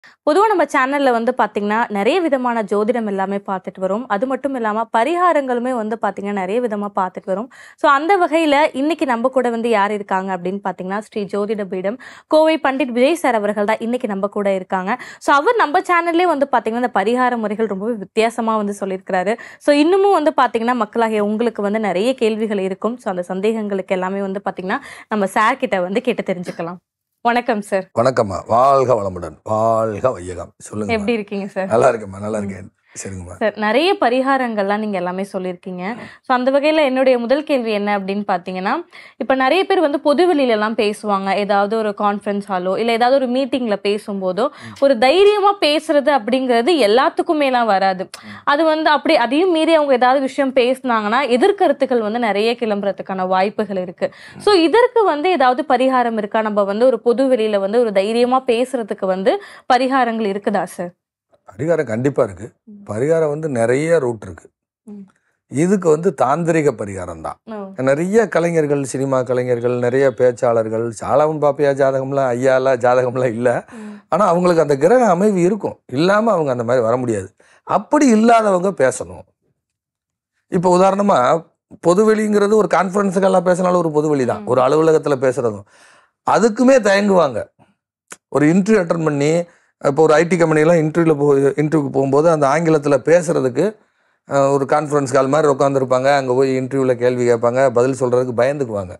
பொதுவா நம்ம சேனல்ல வந்து பாத்தீங்கன்னா நிறைய விதமான ஜோதிடம் எல்லாமே பார்த்துட்டு வரோம் அது மட்டும் இல்லாம பரிகாரங்களுமே வந்து பாத்தீங்கன்னா நிறைய விதமா பார்த்துட்டு வரோம் ஸோ அந்த வகையில இன்னைக்கு நம்ம கூட வந்து யார் இருக்காங்க அப்படின்னு பாத்தீங்கன்னா ஸ்ரீ ஜோதிட பீடம் கோவை பண்டிட் விஜய் சார் அவர்கள் தான் இன்னைக்கு நம்ம கூட இருக்காங்க ஸோ அவர் நம்ம சேனல்லே வந்து பாத்தீங்கன்னா இந்த பரிகார முறைகள் ரொம்பவே வித்தியாசமா வந்து சொல்லியிருக்கிறாரு ஸோ இன்னமும் வந்து பாத்தீங்கன்னா மக்களாகிய உங்களுக்கு வந்து நிறைய கேள்விகள் இருக்கும் ஸோ அந்த சந்தேகங்களுக்கு எல்லாமே வந்து பாத்தீங்கன்னா நம்ம சார் கிட்ட வந்து கேட்டு தெரிஞ்சுக்கலாம் வணக்கம் சார் வணக்கம்மா வாழ்க வளமுடன் வாழ்க வையகம் சொல்லுங்க எப்படி இருக்கீங்க சார் நல்லா இருக்கேம்மா நல்லா இருக்கேன் சரிங்கம்மா சார் நிறைய பரிகாரங்கள்லாம் நீங்க எல்லாமே சொல்லியிருக்கீங்க ஸோ அந்த வகையில என்னுடைய முதல் கேள்வி என்ன அப்படின்னு பார்த்தீங்கன்னா இப்போ நிறைய பேர் வந்து பொதுவெளியில எல்லாம் பேசுவாங்க ஏதாவது ஒரு கான்ஃபரன்ஸ் ஹாலோ இல்லை ஏதாவது ஒரு மீட்டிங்ல பேசும்போதோ ஒரு தைரியமா பேசுறது அப்படிங்கிறது எல்லாத்துக்குமேலாம் வராது அது வந்து அப்படி அதையும் மீறி அவங்க ஏதாவது விஷயம் பேசுனாங்கன்னா எதிர்கருத்துக்கள் வந்து நிறைய கிளம்புறதுக்கான வாய்ப்புகள் இருக்கு ஸோ இதற்கு வந்து ஏதாவது பரிகாரம் இருக்கா நம்ம வந்து ஒரு பொது வெளியில வந்து ஒரு தைரியமா பேசுறதுக்கு வந்து பரிகாரங்கள் இருக்குதா சார் பரிகாரம் கண்டிப்பா இருக்கு பரிகாரம் வந்து நிறைய ரூட் இருக்கு ம். இதுக்கு வந்து தாந்திரிக பரிகாரம் தான் நிறைய கலைஞர்கள் சினிமா கலைஞர்கள் நிறைய பேச்சாளர்கள் சாலவன் பாப்பையா ஜாதகம்லாம் ஐயாலாம் ஜாதகம்லாம் இல்லை ஆனால் அவங்களுக்கு அந்த கிரக அமைவு இருக்கும் இல்லாமல் அவங்க அந்த மாதிரி வர முடியாது அப்படி இல்லாதவங்க பேசணும் இப்போ உதாரணமாக பொதுவெளிங்கிறது ஒரு கான்ஃபரன்ஸுக்கெல்லாம் பேசினாலும் ஒரு பொதுவெளி தான் ஒரு அலுவலகத்தில் பேசுகிறதும் அதுக்குமே தயங்குவாங்க ஒரு இன்டர்வியூ அட்டன் பண்ணி இப்போ ஒரு ஐடி கம்பெனிலாம் இன்டர்வியூவில் போ இன்டர்வியூக்கு போகும்போது அந்த ஆங்கிலத்தில் பேசுகிறதுக்கு ஒரு கான்ஃபரன்ஸ் கால் மாதிரி உட்காந்துருப்பாங்க அங்கே போய் இன்டர்வியூவில் கேள்வி கேட்பாங்க பதில் சொல்கிறதுக்கு பயந்துக்குவாங்க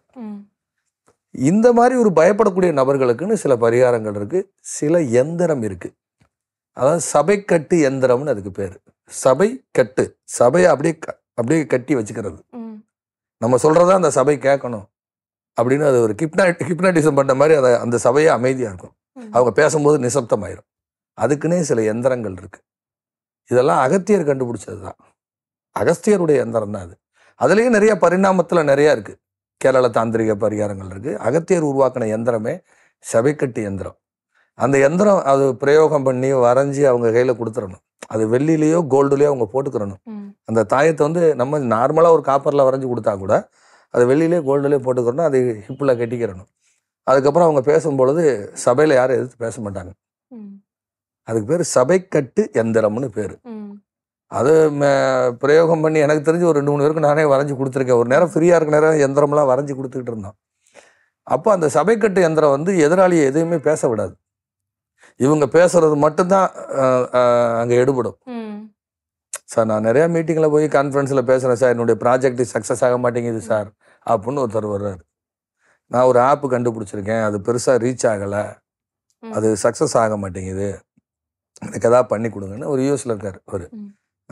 இந்த மாதிரி ஒரு பயப்படக்கூடிய நபர்களுக்குன்னு சில பரிகாரங்கள் இருக்கு சில எந்திரம் இருக்கு அதாவது சபை கட்டு எந்திரம்னு அதுக்கு பேர் சபை கட்டு சபையை அப்படியே க- அப்படியே கட்டி வச்சுக்கிறது நம்ம சொல்றதா அந்த சபை கேட்கணும் அப்படின்னு அது ஒரு கிப்னா ஹிப்னாட்டிசம் பண்ண மாதிரி அதை அந்த சபையே அமைதியா இருக்கும் அவங்க பேசும்போது நிசப்தமாயிரும் அதுக்குன்னே சில எந்திரங்கள் இருக்கு இதெல்லாம் அகத்தியர் கண்டுபிடிச்சது தான் அகஸ்தியருடைய எந்திரம் தான் அது அதுலேயும் நிறைய பரிணாமத்தில் நிறைய இருக்கு கேரள தாந்திரிக பரிகாரங்கள் இருக்கு அகத்தியர் உருவாக்கின எந்திரமே சபைக்கட்டு எந்திரம் அந்த எந்திரம் அது பிரயோகம் பண்ணி வரைஞ்சி அவங்க கையில் கொடுத்துடணும் அது வெள்ளிலேயோ கோல்டுலேயோ அவங்க போட்டுக்கிறணும் அந்த தாயத்தை வந்து நம்ம நார்மலாக ஒரு காப்பரில் வரைஞ்சி கொடுத்தா கூட அது வெள்ளிலேயே கோல்டுலேயே போட்டுக்கிறணும் அது ஹிப்பில் கட்டிக்கிறணும் அதுக்கப்புறம் அவங்க பேசும்பொழுது சபையில் யாரும் எதிர்த்து பேச மாட்டாங்க அதுக்கு பேர் சபைக்கட்டு எந்திரம்னு பேர் அது ம- பிரயோகம் பண்ணி எனக்கு தெரிஞ்சு ஒரு ரெண்டு மூணு பேருக்கு நானே வரைஞ்சி கொடுத்துருக்கேன் ஒரு நேரம் ஃப்ரீயாக இருக்க நேரம் எந்திரம்லாம் வரைஞ்சி கொடுத்துக்கிட்டு இருந்தோம் அப்போ அந்த சபைக்கட்டு எந்திரம் வந்து எதிராளியை எதையுமே பேச விடாது இவங்க பேசுறது மட்டும்தான் அங்கே எடுபடும் சார் நான் நிறைய மீட்டிங்கில் போய் கான்ஃபரன்ஸில் பேசுகிறேன் சார் என்னுடைய ப்ராஜெக்ட் சக்ஸஸ் ஆக மாட்டேங்குது சார் அப்படின்னு ஒருத்தர் வர்றாரு நான் ஒரு ஆப்பு கண்டுபிடிச்சிருக்கேன் அது பெருசாக ரீச் ஆகலை அது சக்ஸஸ் ஆக மாட்டேங்குது எனக்கு எதாவது பண்ணி கொடுங்கன்னு ஒரு யூஎஸில் இருக்கார் அவர் ம்.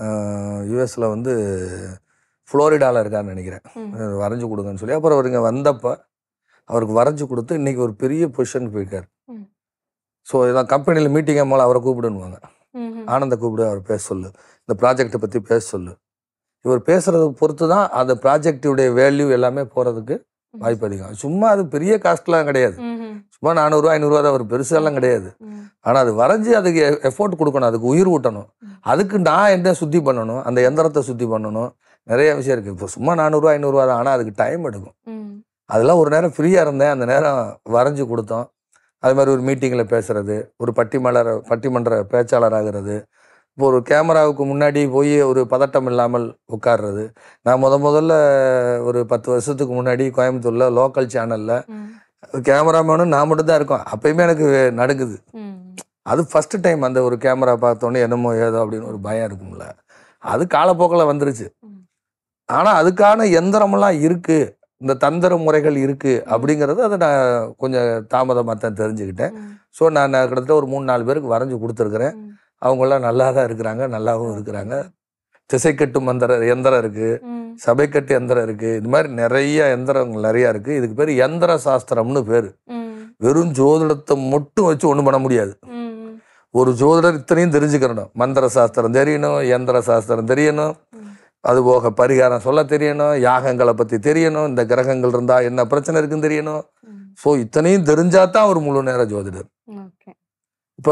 யூஎஸில் வந்து ஃப்ளோரிடாவில் இருக்காருன்னு நினைக்கிறேன் அது வரைஞ்சு கொடுங்கன்னு சொல்லி அப்புறம் அவர் இங்கே வந்தப்போ அவருக்கு வரைஞ்சு கொடுத்து இன்னைக்கு ஒரு பெரிய பொசிஷனுக்கு போயிருக்காரு ம். ஸோ இதான் கம்பெனியில் மீட்டிங் மேலே அவரை கூப்பிடுன்னுவாங்க ஆனந்த கூப்பிடு அவர் பேச சொல்லு இந்த ப்ராஜெக்டை பற்றி பேச சொல்லு இவர் பேசுறத பொறுத்து தான் அந்த ப்ராஜெக்டுடைய வேல்யூ எல்லாமே போகிறதுக்கு வாய்ப்பு அதிகம் சும்மா அது பெரிய காஸ்ட்லாம் கிடையாது சும்மா நானூறுரூவா ஐநூறுரூவா தான் ஒரு பெருசெல்லாம் கிடையாது ஆனால் அது வரைஞ்சி அதுக்கு எஃபோர்ட் கொடுக்கணும் அதுக்கு உயிர் ஊட்டணும் அதுக்கு நான் என்ன சுத்தி பண்ணணும் அந்த எந்திரத்தை சுத்தி பண்ணணும் நிறைய விஷயம் இருக்குது இப்போ சும்மா நானூறுரூவா ஐநூறுரூவா தான் ஆனால் அதுக்கு டைம் எடுக்கும் அதெல்லாம் ஒரு நேரம் ஃப்ரீயாக இருந்தேன் அந்த நேரம் வரைஞ்சி கொடுத்தோம் அது மாதிரி ஒரு மீட்டிங்கில் பேசுறது ஒரு பட்டிமலர் பட்டிமன்ற பேச்சாளர் ஆகிறது இப்போ ஒரு கேமராவுக்கு முன்னாடி போய் ஒரு பதட்டம் இல்லாமல் உட்கார்றது நான் முத முதல்ல ஒரு பத்து வருஷத்துக்கு முன்னாடி கோயம்புத்தூர்ல லோக்கல் சேனல்ல கேமராமேனும் நான் மட்டும் தான் இருக்கோம் அப்பயுமே எனக்கு நடுங்குது அது ஃபர்ஸ்ட் டைம் அந்த ஒரு கேமரா பார்த்தோன்னே என்னமோ ஏதோ அப்படின்னு ஒரு பயம் இருக்கும்ல அது காலப்போக்கில் வந்துருச்சு ம். ஆனா அதுக்கான எந்திரமெல்லாம் இருக்கு இந்த தந்திர முறைகள் இருக்கு அப்படிங்கிறது அதை நான் கொஞ்சம் தாமதமாக தான் தெரிஞ்சுக்கிட்டேன் ஸோ நான் கிட்டத்தட்ட ஒரு மூணு நாலு பேருக்கு வரைஞ்சி கொடுத்துருக்குறேன் அவங்களாம் நல்லா தான் இருக்கிறாங்க நல்லாவும் இருக்கிறாங்க திசைக்கட்டு மந்திர எந்திரம் இருக்கு சபைக்கட்டு எந்திரம் இருக்கு இது மாதிரி நிறைய எந்திரங்கள் நிறைய இருக்கு இதுக்கு பேர் எந்திர சாஸ்திரம்னு பேர் வெறும் ஜோதிடத்தை மட்டும் வச்சு ஒன்றும் பண்ண முடியாது ஒரு ஜோதிடர் இத்தனையும் தெரிஞ்சுக்கிறணும் மந்திர சாஸ்திரம் தெரியணும் எந்திர சாஸ்திரம் தெரியணும் அது போக பரிகாரம் சொல்ல தெரியணும் யாகங்களை பத்தி தெரியணும் இந்த கிரகங்கள் இருந்தா என்ன பிரச்சனை இருக்குன்னு தெரியணும் ஸோ இத்தனையும் தெரிஞ்சா தான் ஒரு முழு நேர ஜோதிடர் ஓகே இப்போ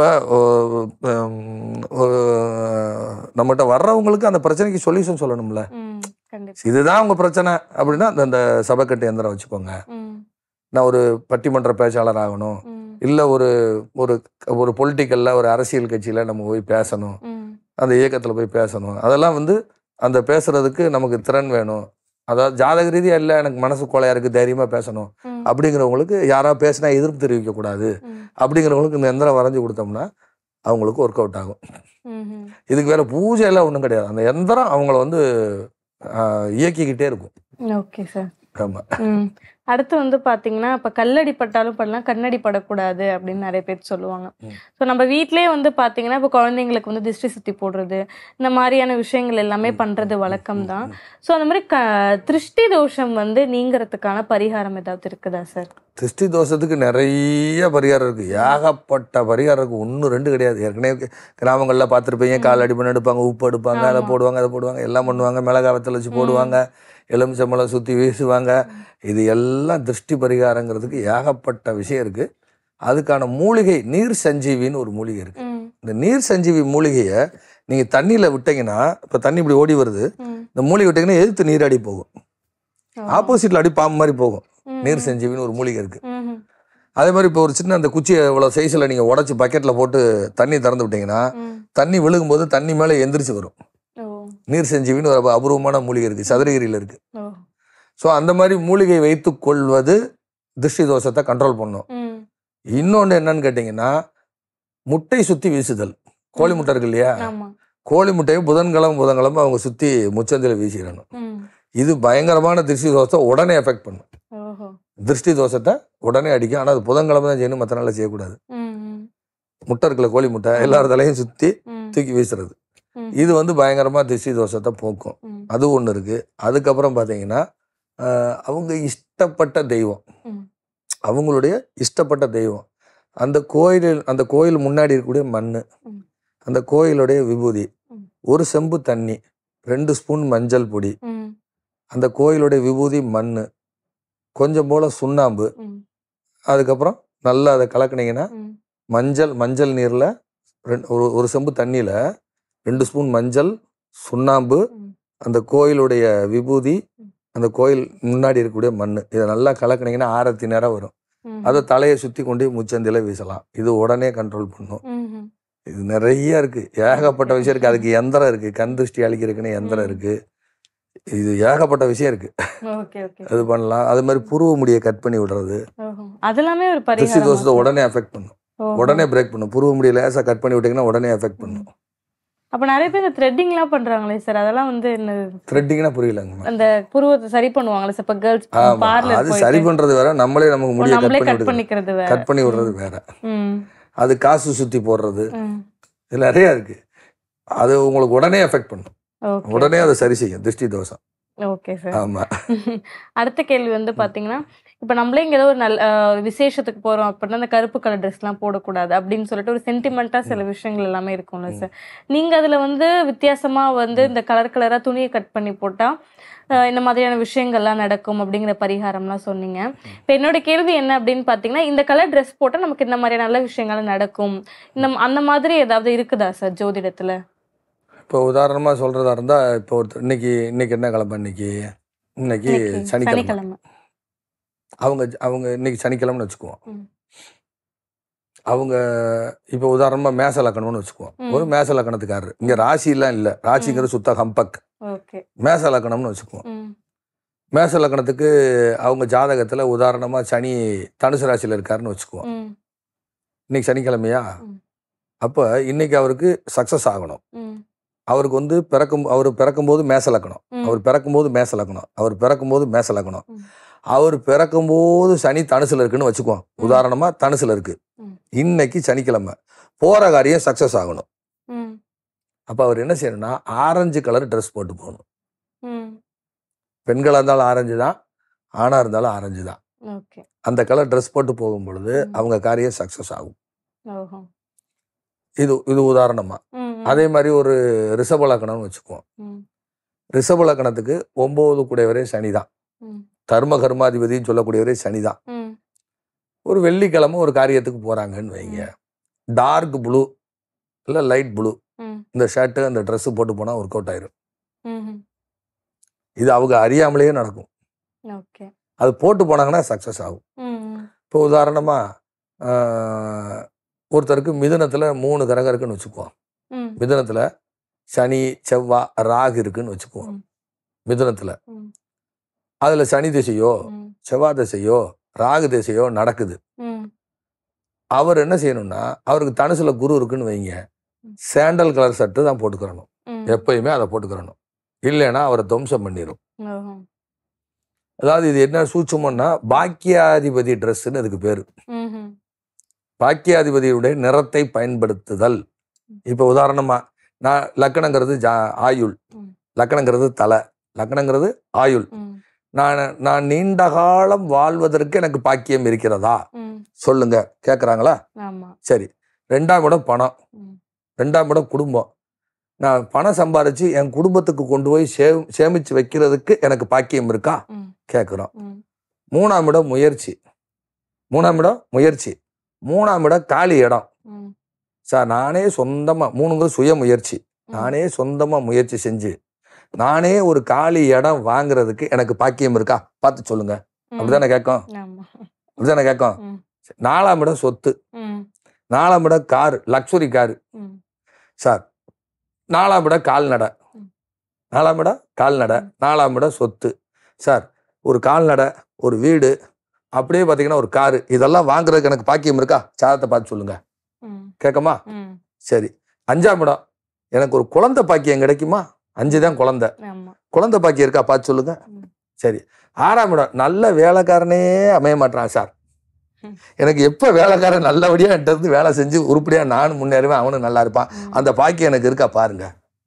நம்மகிட்ட வர்றவங்களுக்கு அந்த பிரச்சனைக்கு சொல்யூஷன் சொல்லணும்ல ம் கண்டிப்பா இதுதான் உங்க பிரச்சனை அப்படின்னா அந்த- அந்த சபைக்கட்டு எந்திரம் வச்சுக்கோங்க ம் நான் ஒரு பட்டிமன்ற பேச்சாளர் ஆகணும் ம் இல்லை ஒரு ஒரு ஒரு பொலிட்டிக்கலில் ஒரு அரசியல் கட்சியில் நம்ம போய் பேசணும் ம் அந்த இயக்கத்தில் போய் பேசணும் அதெல்லாம் வந்து அந்த பேசுறதுக்கு நமக்கு திறன் வேணும் அதாவது ஜாதக ரீதியாக இல்லை எனக்கு மனசு கோளையா இருக்கு தைரியமாக பேசணும் ம். அப்படிங்கிறவங்களுக்கு யாராவது பேசினா எதிர்ப்பு தெரிவிக்கக்கூடாது ம். அப்படிங்கிறவங்களுக்கு இந்த எந்திரம் வரைஞ்சி கொடுத்தோம்னா அவங்களுக்கு ஒர்க் அவுட் ஆகும் ம்ஹும். இதுக்கு வேற பூஜை எல்லாம் ஒன்றும் கிடையாது அந்த எந்திரம் அவங்கள வந்து ஆஹ், இயக்கிக்கிட்டே இருக்கும் ஓகே சார் ஆமா ம் அடுத்து வந்து பாத்தீங்கன்னா இப்ப கல்லடி பட்டாலும் படலாம் கண்ணடி படக்கூடாது அப்படின்னு நிறைய பேர் சொல்லுவாங்க ம். ஸோ நம்ம வீட்லயே வந்து பாத்தீங்கன்னா இப்போ குழந்தைங்களுக்கு வந்து திருஷ்டி சுத்தி போடுறது இந்த மாதிரியான விஷயங்கள் எல்லாமே பண்றது வழக்கம் தான் ஸோ அந்த மாதிரி க திருஷ்டி தோஷம் வந்து நீங்கிறதுக்கான பரிகாரம் ஏதாவது இருக்குதா சார் திருஷ்டி தோஷத்துக்கு நிறைய பரிகாரம் இருக்கு ஏகப்பட்ட பரிகாரம் இருக்கு ஒன்றும் ரெண்டு கிடையாது ஏற்கனவே கிராமங்களில் பார்த்துருப்பீங்க கால் அடி பண்ணி எடுப்பாங்க உப்பு எடுப்பாங்க அதை ஆமா. போடுவாங்க அதை போடுவாங்க எல்லாம் பண்ணுவாங்க மிளகா வத்தல் வச்சு போடுவாங்க எலுமிச்சம்பழம் சுற்றி வீசுவாங்க இது எல்லாம் திருஷ்டி பரிகாரங்கிறதுக்கு ஏகப்பட்ட விஷயம் இருக்கு அதுக்கான மூலிகை நீர் சஞ்சீவின்னு ஒரு மூலிகை இருக்கு ம் இந்த நீர் சஞ்சீவி மூலிகையை நீங்க தண்ணியில விட்டீங்கன்னா இப்போ தண்ணி இப்படி ஓடி வருது ம் இந்த மூலிகை விட்டீங்கன்னா எதிர்த்து நீராடி போகும் ஓ. ஆப்போசிட்ல அடி பாம்பு மாதிரி போகும் ம், நீர் சஞ்சீவின்னு ஒரு மூலிகை இருக்கு ம்ஹும். அதே மாதிரி இப்போ ஒரு சின்ன அந்த குச்சியை இவ்வளோ சைஸில் நீங்கள் உடச்சி பக்கெட்டில் போட்டு தண்ணி திறந்து விட்டீங்கன்னா ம். தண்ணி விழுகும்போது தண்ணி மேலே எந்திரிச்சு வரும் ஓ நீர் செஞ்சிவின்னு ஒரு அபூர்வமான மூலிகை இருக்குது சதுரகிரியில் இருக்குது ஓ ஸோ அந்த மாதிரி மூலிகை வைத்து கொள்வது திருஷ்டி தோஷத்தை கண்ட்ரோல் பண்ணும் ம் இன்னொன்று என்னன்னு கேட்டிங்கன்னா முட்டை சுற்றி வீசுதல் கோழி முட்டை இருக்கு இல்லையா ஆமா கோழி முட்டையை புதன்கிழமை புதன்கிழமை அவங்க சுற்றி முச்சந்தில் வீசிடணும் ம் இது பயங்கரமான திருஷ்டி தோஷத்தை உடனே எஃபெக்ட் பண்ணும் ஓஹோ திருஷ்டி தோஷத்தை உடனே அடிக்கும் ஆனால் அது புதன்கிழமை தான் செய்யணும் மற்ற நாளில் செய்யக்கூடாது ம் ம் முட்டை இருக்குல்ல கோழி முட்டை எல்லார் தலையும் சுற்றி ம் தூக்கி வீசுறது ம். இது வந்து பயங்கரமாக திருஷ்டி தோஷத்தை போக்கும் ம் அது ஒன்று இருக்குது அதுக்கப்புறம் பார்த்தீங்கன்னா ஆஹ், அவங்க இஷ்டப்பட்ட தெய்வம் ம். அவங்களுடைய இஷ்டப்பட்ட தெய்வம் அந்த கோயில் அந்த கோயில் முன்னாடி இருக்கக்கூடிய மண் ம். அந்த கோயிலுடைய விபூதி ம். ஒரு செம்பு தண்ணி ரெண்டு ஸ்பூன் மஞ்சள் பொடி ம் அந்த கோயிலுடைய விபூதி மண் கொஞ்சம் போல் சுண்ணாம்பு ம் அதுக்கப்புறம் நல்லா அதை கலக்குனீங்கன்னா ம் மஞ்சள் மஞ்சள் நீரில் ரெண்டு ஒரு ஒரு செம்பு தண்ணியில் ரெண்டு ஸ்பூன் மஞ்சள் சுண்ணாம்பு ம். அந்த கோயிலுடைய விபூதி ம். அந்த கோயில் முன்னாடி இருக்கக்கூடிய மண் இதை நல்லா கலக்குனீங்கன்னா ஆரத்தி நேரம் வரும் ம். அதை தலையை சுற்றி கொண்டு முச்சந்தில வீசலாம் இது உடனே கண்ட்ரோல் பண்ணும் ம்ஹும். இது நிறைய இருக்கு ஏகப்பட்ட விஷயம் இருக்கு அதுக்கு எந்திரம் இருக்கு கண் திருஷ்டி அழிக்கிறதுக்குன்னு எந்திரம் ம். இருக்கு இது ஏகப்பட்ட விஷயம் இருக்கு ஓகே ஓகே அது பண்ணலாம் அது மாதிரி புருவ முடியை கட் பண்ணி விடுறது ஓஹோ அதெல்லாமே ஒரு திருஷ்டி பரிகாரம் தோஷத்தை உடனே அஃபெக்ட் பண்ணும் ஓஹோ. உடனே பிரேக் பண்ணும் புருவ முடியை லேசாக கட் பண்ணி விட்டீங்கன்னா உடனே அஃபெக்ட் பண்ணும் அப்ப நிறைய பேர் த்ரெட்டிங்லாம் பண்றாங்களே சார் அதெல்லாம் வந்து என்ன த்ரெட்டிங்னா புரியலங்க அந்த புருவத்தை சரி பண்ணுவாங்களே சார் இப்ப கேர்ள்ஸ் ஆமா பார்லர் அது சரி பண்றது வேற நம்மளே நமக்கு முடிய கட் நம்மளே பண்ணி கட் விடுறது பண்ணிக்கிறது வேற கட் பண்ணி விடுறது வேற ம் அது காசு சுத்தி போடுறது ம் இது நிறைய இருக்கு அது உங்களுக்கு உடனே எஃபெக்ட் பண்ணும் ஓகே உடனே அதை சரி செய்யும் திருஷ்டி தோஷம் ஓகே சார் ஆமா அடுத்த கேள்வி வந்து பாத்தீங்கன்னா இப்ப நம்மளே இங்க ஏதோ ஒரு நல்ல அஹ், ஒரு விசேஷத்துக்கு போறோம் அப்படின்னா அந்த கருப்பு கலர் ட்ரெஸ் எல்லாம் போடக்கூடாது அப்படின்னு சொல்லிட்டு ஒரு சென்டிமெண்டா சில விஷயங்கள் எல்லாமே இருக்கும்ல சார் நீங்க அதுல வந்து வித்தியாசமா வந்து இந்த கலர் கலரா துணியை கட் பண்ணி போட்டா அஹ், இந்த மாதிரியான விஷயங்கள்லாம் நடக்கும் அப்படிங்கிற பரிகாரம்லாம் சொன்னீங்க இப்போ என்னோட கேள்வி என்ன அப்படின்னு பார்த்தீங்கன்னா இந்த கலர் ட்ரெஸ் போட்டால் நமக்கு இந்த மாதிரியான நல்ல விஷயங்கள் நடக்கும் இந்த அந்த மாதிரி ஏதாவது இருக்குதா சார் ஜோதிடத்துல இப்போ உதாரணமா சொல்றதா இருந்தா இப்போ ஒருத்தர் இன்னைக்கு இன்னைக்கு என்ன கிழமை இன்னைக்கு இன்னைக்கு இன்னைக்கு சனிக்கிழமை சனிக்கிழமை அவங்க அவங்க இன்னைக்கு சனிக்கிழமைன்னு வச்சுக்குவோம் ம். அவங்க இப்போ உதாரணமா மேச லக்கணம்னு வச்சுக்குவோம் ம். ஒரு மேச லக்கணத்துக்காரர் இங்க ராசிலாம் இல்ல ராசிங்கிறது சுத்த ஹம்பக் ஓகே மேச லக்கணம்னு வச்சுக்குவோம் ம் மேச லக்கணத்துக்கு அவங்க ஜாதகத்துல உதாரணமா சனி தனுசு ராசியில இருக்காருன்னு வச்சுக்குவோம் ம் இன்னைக்கு சனிக்கிழமையா ம். அப்போ இன்னைக்கு அவருக்கு சக்சஸ் ஆகணும் ம் அவருக்கு வந்து பிறக்கும் அவர் பிறக்கும்போது மேச லக்கணம் ம். அவர் பிறக்கும்போது மேச லக்கணம் அவர் பிறக்கும்போது மேச லக்கணம் ம். அவர் பிறக்கும்போது சனி தனுசுல இருக்குன்னு வச்சுக்குவோம் உதாரணமா தனுசுல இருக்கு ம். இன்னைக்கு சனிக்கிழமை போற காரியம் சக்சஸ் ஆகணும் ம் அப்ப அவர் என்ன செய்யணும்னா ஆரஞ்சு கலர் ட்ரெஸ் போட்டு போகணும் ம் பெண்களா இருந்தாலும் ஆரஞ்சு தான் ஆணா இருந்தாலும் ஆரஞ்சு தான் ஓகே அந்த கலர் ட்ரெஸ் போட்டு போகும் பொழுது ம். அவங்க காரியம் சக்சஸ் ஆகும் ஓஹோ இது இது உதாரணமா ம் ம். அதே மாதிரி ஒரு ரிஷப லக்கணம்னு வச்சுக்குவோம் ம் ரிஷப லக்கணத்துக்கு ஒன்பது கூடியவரே சனி தான் ம் தர்ம கர்மாதிபதின்னு சொல்லக்கூடியவரே சனி தான் ம் ஒரு வெள்ளிக்கிழமை ஒரு காரியத்துக்கு போறாங்கன்னு வைங்க டார்க் ப்ளூ இல்லை லைட் ப்ளூ ம் இந்த ஷர்ட்டு அந்த ட்ரெஸ்ஸு போட்டு போனால் ஒர்க் அவுட் ஆயிரும் ம் இது அவங்க அறியாமலேயே நடக்கும் ஓகே அது போட்டு போனாங்கன்னா சக்ஸஸ் ஆகும் ம் ம் இப்போ உதாரணமா ஆஹ், ஒருத்தருக்கு மிதுனத்துல மூணு கிரகம் இருக்குன்னு வச்சுக்குவோம் ம் மிதுனத்துல சனி செவ்வாய் ராகு இருக்குன்னு வச்சுக்குவோம் ம். மிதுனத்துல ம். அதுல சனி திசையோ ம் செவ்வாய் திசையோ ராகு திசையோ நடக்குது ம் அவர் என்ன செய்யணும்னா அவருக்கு தனுசுல குரு இருக்குன்னு வைங்க ம். சாண்டல் கலர் சட்டு தான் போட்டுக்கிறணும் ம் எப்பயுமே அதை போட்டுக்கிறணும் இல்லைன்னா அவரை துவம்சம் பண்ணிடும் ஓஹோ. அதாவது இது என்ன சூட்சமம்னா பாக்கியாதிபதி ட்ரெஸ்ன்னு அதுக்கு பேரு ம்ஹும். பாக்கியாதிபதியுடைய நிறத்தை பயன்படுத்துதல் இப்போ உதாரணமா நான் லக்கணங்கிறது ஜா ஆயுள் ம். லக்கணங்கிறது தலை லக்கணங்கிறது ஆயுள் ம் நான் நான் நீண்ட காலம் வாழ்வதற்கு எனக்கு பாக்கியம் இருக்கிறதா ம் சொல்லுங்க கேட்குறாங்களா ஆமா சரி ரெண்டாம் இடம் பணம் ம் ரெண்டாம் இடம் குடும்பம் நான் பணம் சம்பாரிச்சு என் குடும்பத்துக்கு கொண்டு போய் சே சேமிச்சு வைக்கிறதுக்கு எனக்கு பாக்கியம் இருக்கா ம் கேட்குறோம் ம் மூணாம் இடம் முயற்சி மூணாம் இடம் முயற்சி மூணாம் இடம் காலி இடம் ம் சார் நானே சொந்தமாக மூணுங்கிறது சுய முயற்சி ம். நானே சொந்தமாக முயற்சி செஞ்சு நானே ஒரு காலி இடம் வாங்குறதுக்கு எனக்கு பாக்கியம் இருக்கா பார்த்து சொல்லுங்க ம். அப்படிதானே கேட்கும் ஆமா அப்படிதானே கேட்கும் ம். நாலாம் இடம் சொத்து ம் நாலாம் இடம் கார் லக்ஸுரி கார் ம் சார் நாலாம் இடம் கால்நடை ம். நாலாம் இடம் கால்நடை ம். நாலாம் இடம் சொத்து சார் ஒரு கால்நடை ஒரு வீடு அப்படியே பார்த்தீங்கன்னா ஒரு காரு இதெல்லாம் வாங்குறதுக்கு எனக்கு பாக்கியம் இருக்கா சாதத்தை பார்த்து சொல்லுங்க ம் கேட்கமா ம் சரி அஞ்சாம் இடம் எனக்கு ஒரு குழந்தை பாக்கியம் கிடைக்குமா அஞ்சு தான் குழந்தை ஆமா குழந்தை பாக்கியம் இருக்கா பார்த்து சொல்லுங்க ம். சரி ஆறாம் இடம் நல்ல வேலைக்காரனே அமைய மாட்டான் சார் ம். எனக்கு எப்போ வேலைக்காரன் நல்லபடியா என்கிட்ட இருந்து வேலை செஞ்சு உருப்படியா நானும் முன்னேறுவேன் அவனும் நல்லா இருப்பான் ம். அந்த பாக்கியம் எனக்கு இருக்கா பாருங்க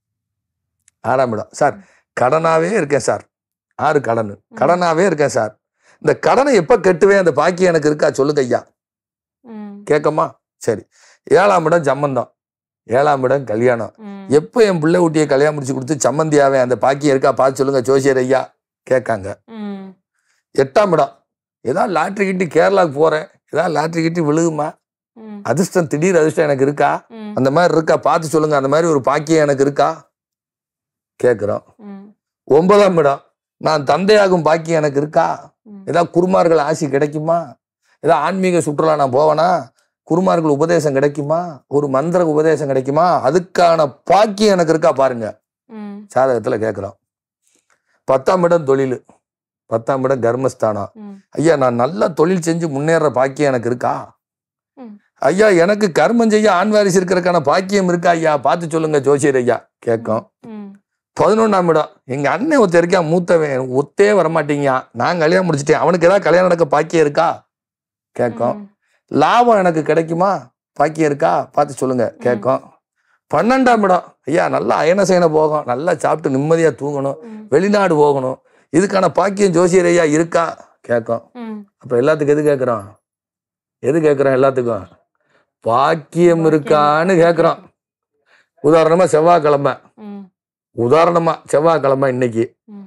ஆறாம் இடம் சார் கடனாவே இருக்கேன் சார் ஆறு கடன் கடனாவே இருக்கேன் சார் இந்த கடனை எப்போ கட்டுவேன் அந்த பாக்கியம் எனக்கு இருக்கா சொல்லுங்க ஐயா ம் கேட்கமா சரி ஏழாம் இடம் சம்மந்தம் ஏழாம் இடம் கல்யாணம் ம் எப்போ என் பிள்ளை ஊட்டியை கல்யாணம் முடிச்சு கொடுத்து சம்மந்தியாவே அந்த பாக்கியம் இருக்கா பார்த்து சொல்லுங்க ஜோசியர் ஐயா கேட்காங்க ம் எட்டாம் இடம் ஏதாவது லாட்ரி கிட்டி கேரளாவுக்கு போறேன் ஏதாவது லாட்ரி கிட்டி விழுகுமா ம் அதிர்ஷ்டம் திடீர் அதிர்ஷ்டம் எனக்கு இருக்கா ம் அந்த மாதிரி இருக்கா பார்த்து சொல்லுங்க அந்த மாதிரி ஒரு பாக்கியம் எனக்கு இருக்கா கேட்குறோம் ம் ஒன்பதாம் இடம் நான் தந்தையாகும் பாக்கியம் எனக்கு இருக்கா ம் ஏதாவது குருமார்கள் ஆசி கிடைக்குமா ஏதாவது ஆன்மீக சுற்றுலா நான் போவேனா குருமார்கள் உபதேசம் கிடைக்குமா ஒரு மந்திர உபதேசம் கிடைக்குமா அதுக்கான பாக்கியம் எனக்கு இருக்கா பாருங்க ம் ஜாதகத்துல கேட்குறோம் பத்தாம் இடம் தொழில் பத்தாம் இடம் கர்மஸ்தானம் ம் ஐயா நான் நல்லா தொழில் செஞ்சு முன்னேற பாக்கியம் எனக்கு இருக்கா ம். ஐயா எனக்கு கர்மம் செய்ய ஆண் வாரிசு இருக்கிறதுக்கான பாக்கியம் இருக்கா ஐயா பார்த்து சொல்லுங்க ஜோசியர் ஐயா கேட்கும் ம் பதினொன்றாம் இடம் எங்க அண்ணன் ஒருத்தர் இருக்கா மூத்தவன் எனக்கு ஒத்தே வரமாட்டீங்க நான் கல்யாணம் முடிச்சிட்டேன் அவனுக்கு ஏதாவது கல்யாணம் நடக்க பாக்கியம் இருக்கா கேட்கும் ம் லாபம் எனக்கு கிடைக்குமா பாக்கியம் இருக்கா பார்த்து சொல்லுங்க கேட்கும் பன்னெண்டாம் இடம் ஐயா நல்லா அயன செய்யன போகும் நல்லா சாப்பிட்டு நிம்மதியா தூங்கணும் ம் வெளிநாடு போகணும் இதுக்கான பாக்கியம் ஜோசியர் ஐயா இருக்கா கேட்கும் ம் அப்ப எல்லாத்துக்கும் எது கேட்குறோம் எது கேட்குறோம் எல்லாத்துக்கும் பாக்கியம் இருக்கான்னு கேட்குறோம் உதாரணமா செவ்வாய்க்கிழமை ம் உதாரணமா செவ்வாய்க்கிழமை இன்னைக்கு ம்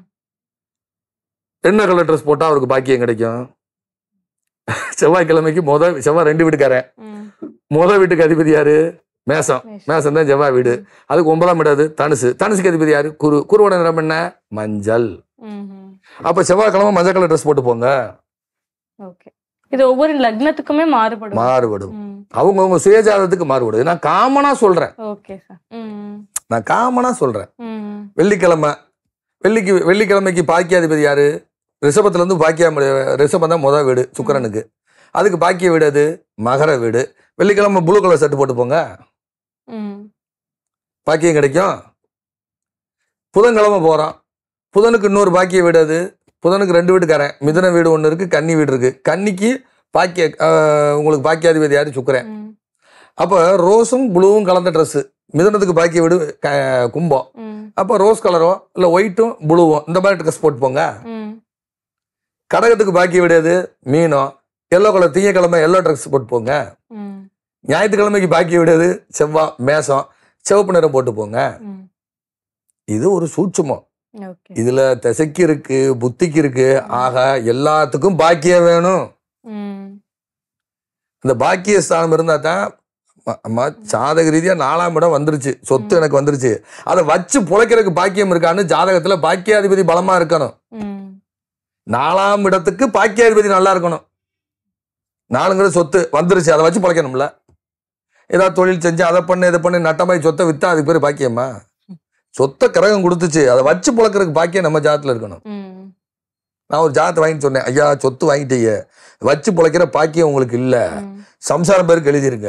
என்ன கலர் ட்ரெஸ் போட்டா அவருக்கு பாக்கியம் கிடைக்கும் செவ்வாய்க்கிழமைக்கு முத செவ்வாய் ரெண்டு வீட்டுக்காரன் ம் முத வீட்டுக்கு அதிபதி யாரு மேசம் மேஷம். மேசம் தான் செவ்வாய் வீடு அதுக்கு ஒன்பதாம் இடாது தனுசு தனுசுக்கு அதிபதி யாரு குரு குருவோட நிறம் என்ன மஞ்சள் ம் ம் அப்ப செவ்வாய்க்கிழமை மஞ்சள் கலர் ட்ரெஸ் போட்டு போங்க ஓகே இது ஒவ்வொரு லக்னத்துக்குமே மாறுபடும் மாறுபடும் ம் அவங்கவுங்க சுயஜாதத்துக்கு மாறுபடும் நான் காமனா சொல்றேன் ஓகே சார் ம் நான் காமனா சொல்றேன் ம் வெள்ளிக்கிழமை வெள்ளிக்கு வெள்ளிக்கிழமைக்கு பாக்கியாதிபதி யாரு ரிஷபத்துல இருந்து பாக்கியா ரிஷபம் தான் முத வீடு சுக்கிரனுக்கு அதுக்கு பாக்கிய வீடு அது மகர வீடு வெள்ளிக்கிழமை ப்ளூ கலர் ஷர்ட் போட்டு போங்க ம் பாக்கியம் கிடைக்கும் புதன்கிழமை போறோம் புதனுக்கு இன்னொரு பாக்கிய வீடு அது புதனுக்கு ரெண்டு வீட்டுக்காரன் மிதுன வீடு ஒன்று இருக்கு கன்னி வீடு இருக்கு கன்னிக்கு பாக்கிய ஆஹ், உங்களுக்கு பாக்கியாதிபதி யாரு சுக்கிரன் ம் அப்போ ரோஸும் ப்ளூவும் கலந்த ட்ரெஸ் மிதுனத்துக்கு பாக்கிய வீடு க- கும்பம் ம் அப்போ ரோஸ் கலரும் இல்லை ஒயிட்டும் ப்ளூவும் இந்த மாதிரி ட்ரெஸ் போட்டு போங்க ம் கடகத்துக்கு பாக்கி விடாது மீனம் எல்லோ கலர் திங்கக்கிழமை எல்லோ ட்ரெஸ் போட்டு போங்க ம் ஞாயிற்றுக்கிழமைக்கு பாக்கி விடாது செவ்வாய் மேசம் சிவப்பு நிறம் போட்டு போங்க ம் இது ஒரு சூட்சுமம் ஓகே இதுல திசைக்கு இருக்கு புத்திக்கு இருக்கு ஆக எல்லாத்துக்கும் பாக்கியம் வேணும் ம் இந்த பாக்கிய ஸ்தானம் இருந்தா தான் ம- ம- ஜாதக ரீதியா நாலாம் இடம் வந்துருச்சு சொத்து எனக்கு வந்துருச்சு அதை வச்சு புழைக்கிறதுக்கு பாக்கியம் இருக்கான்னு ஜாதகத்துல பாக்கியாதிபதி பலமா இருக்கணும் ம் நாலாம் இடத்துக்கு பாக்கியாதிபதி நல்லா இருக்கணும் நாலுங்கிற சொத்து வந்துருச்சு அதை வச்சு பிழைக்கணும்ல ஏதாவது தொழில் செஞ்சு அதை பண்ணு இதை பண்ணு நட்டமாய் சொத்தை வித்தா அதுக்கு பேர் பாக்கியமா சொத்தை கிரகம் கொடுத்துச்சு அதை வச்சு பிழைக்கிறதுக்கு பாக்கியம் நம்ம ஜாதத்துல இருக்கணும் ம். நான் ஒரு ஜாதத்தை வாங்கி சொன்னேன் ஐயா சொத்து வாங்கிட்டீங்க வச்சு பிழைக்கிற பாக்கியம் உங்களுக்கு இல்ல ம். சம்சாரம் பேருக்கு எழுதிருங்க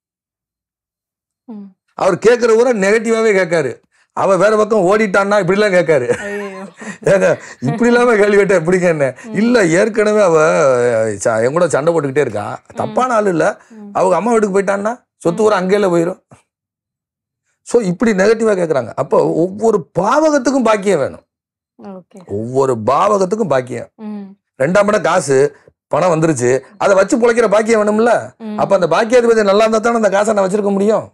ம். அவர் கேட்கிற ஊரை நெகட்டிவாவே கேட்காரு அவ வேற பக்கம் ஓடிட்டான்னா இப்படிலாம் கேட்காரு ஐயையோ. ஏங்க இப்படி இல்லாம கேள்வி கேட்ட எப்படிங்க என்ன இல்ல ஏற்கனவே அவ ச- என் கூட சண்டை போட்டுக்கிட்டே இருக்கா தப்பான ஆள் இல்ல ம். அவங்க அம்மா வீட்டுக்கு போயிட்டான்னா சொத்து ஊர் அங்கேயில போயிடும் ஸோ இப்படி நெகட்டிவா கேட்குறாங்க அப்போ ஒவ்வொரு பாவகத்துக்கும் பாக்கியம் வேணும் ஓகே ஒவ்வொரு பாவகத்துக்கும் பாக்கியம் ம். ரெண்டாம் இடம் காசு பணம் வந்துருச்சு அதை வச்சு பிழைக்கிற பாக்கியம் வேணும்ல ம். அப்ப அந்த பாக்கியாதிபதி நல்லா இருந்தா தானே அந்த காசை நான் வச்சிருக்க முடியும்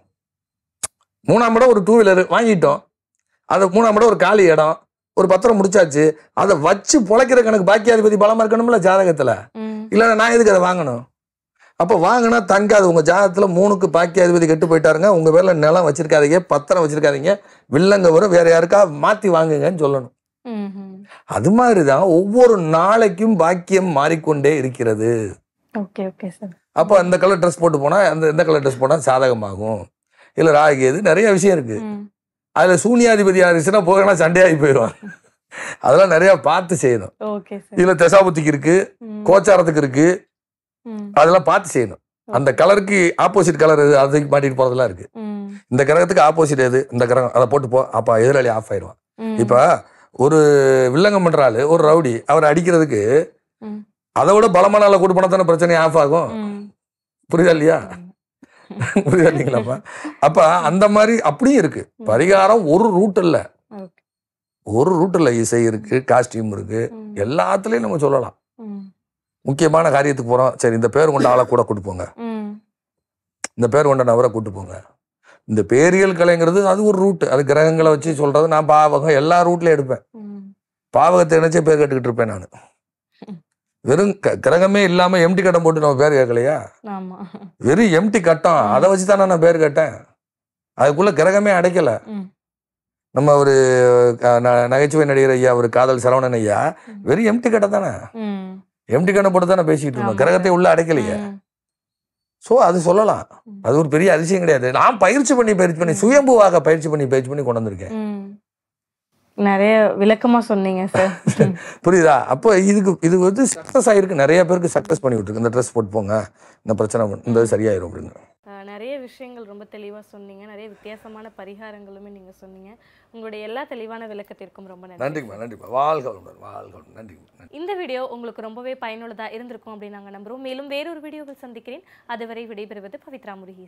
மூணாம் இடம் ஒரு டூ வீலர் வாங்கிட்டோம் அது மூணாம் இடம் ஒரு காலி இடம் ஒரு பத்திரம் முடிச்சாச்சு அதை வச்சு பிழைக்கிற கணக்கு பாக்கியாதிபதி பலமா இருக்கணும்ல ஜாதகத்துல ம். இல்லைன்னா நான் எதுக்கு அதை வாங்கணும் அப்போ வாங்கினா தங்காது உங்க ஜாதகத்துல மூணுக்கு பாக்கியாதிபதி கெட்டு போயிட்டாருங்க உங்க பேர்ல நிலம் வச்சிருக்காதீங்க பத்திரம் வச்சிருக்காதீங்க வில்லங்க வரும் வேற யாருக்கா மாத்தி வாங்குங்கன்னு சொல்லணும் ம். ம். அது மாதிரிதான் ஒவ்வொரு நாளைக்கும் பாக்கியம் மாறிக்கொண்டே இருக்கிறது ஓகே ஓகே சார் அப்போ அந்த கலர் ட்ரெஸ் போட்டு போனா அந்த இந்த கலர் ட்ரெஸ் போனா சாதகமாகும் இல்ல ராகு எது நிறைய விஷயம் இருக்கு ம். அதுல சூனியாதிபதி இருந்துச்சுன்னா போகனா சண்டையாகி போயிடும் அதெல்லாம் நிறைய பார்த்து செய்யணும் ஓகே சார் இதுல தசாபுத்திக்கு இருக்கு ம். கோச்சாரத்துக்கு இருக்கு ம். அதெல்லாம் பார்த்து செய்யணும் அந்த கலருக்கு ஆப்போசிட் கலர் எது அதுக்கு மாட்டிட்டு போறதெல்லாம் இருக்கு ம். இந்த கிரகத்துக்கு ஆப்போசிட் எது இந்த கிரகம் அதை போட்டு போ அப்ப எதிராளி ஆஃப் ஆயிடுவான் ம். இப்ப ஒரு வில்லங்கம் பண்ற ஆளு ஒரு ரவுடி அவரை அடிக்கிறதுக்கு ம். அதை விட பலமான ஆளை கூட்டு போனா தானே பிரச்சனை ஆஃப் ஆகும் ம். புரியுதா இல்லையா புரியுதா இல்லைங்களாப்பா அப்ப அந்த மாதிரி அப்படியும் இருக்கு பரிகாரம் ஒரு ரூட் இல்ல ஓகே ஒரு ரூட் இல்ல இசை இருக்கு காஸ்டியூம் இருக்கு ம். எல்லாத்துலயும் நம்ம சொல்லலாம் ம். முக்கியமான காரியத்துக்கு போறோம் சரி இந்த பேர் கொண்ட ஆளை கூட கூட்டு போங்க ம். இந்த பேர் கொண்ட நபரை கூட்டு போங்க இந்த பேரியல் கலைங்கிறது அது ஒரு ரூட் அது கிரகங்களை வச்சு சொல்றது நான் பாவகம் எல்லா ரூட்லயும் எடுப்பேன் ம். பாவகத்தை நினைச்சே பேர் கேட்டுக்கிட்டு இருப்பேன் நான் வெறும் க- கிரகமே இல்லாம எம்டி கட்டம் போட்டு நம்ம பேர் கேட்கலையா ஆமா வெறும் எம்டி கட்டம் அதை வச்சு தானே நான் பேர் கேட்டேன் அதுக்குள்ள கிரகமே அடைக்கல ம். நம்ம ஒரு அஹ், ந- நகைச்சுவை நடிகர் ஐயா ஒரு காதல் சரவணன் ஐயா வெறும் எம்டி கட்டம் தானே ம். எம்டி கட்டம் போட்டு தானே பேசிட்டு இருந்தோம் ஆமா. கிரகத்தை உள்ள அடைக்கலையே ம். சோ அது சொல்லலாம் அது ஒரு பெரிய அதிசயம் கிடையாது நான் பயிற்சி பண்ணி பயிற்சி பண்ணி சுயம்புவாக பயிற்சி பண்ணி பயிற்சி பண்ணி கொண்டு வந்திருக்கேன் ம். நிறைய விளக்கமா சொன்னீங்க சார் புரியுதா அப்போ இதுக்கு இது வந்து சக்ஸஸ் ஆயிருக்கு நிறைய பேருக்கு சக்ஸஸ் பண்ணி விட்டுருக்கு இந்த ட்ரெஸ் போட்டு போங்க இந்த பிரச்சனை இந்த இது சரியாயிரும் அப்படின்னு அஹ் நிறைய விஷயங்கள் ரொம்ப தெளிவாக சொன்னீங்க நிறைய வித்தியாசமான பரிகாரங்களுமே நீங்கள் சொன்னீங்க உங்களுடைய எல்லா தெளிவான விளக்கத்திற்கும் ரொம்ப நன்றி நன்றிங்கம்மா நன்றிம்மா வாழ்க வளமுடன் வாழ்க வளமுடன் நன்றிங்கம்மா நன்றி இந்த வீடியோ உங்களுக்கு ரொம்பவே பயனுள்ளதாக இருந்திருக்கும் அப்படின்னு நாங்கள் நம்புகிறோம் மேலும் வேறொரு வீடியோவில் சந்திக்கிறேன் அதுவரை விடைபெறுவது பவித்ரா முருகி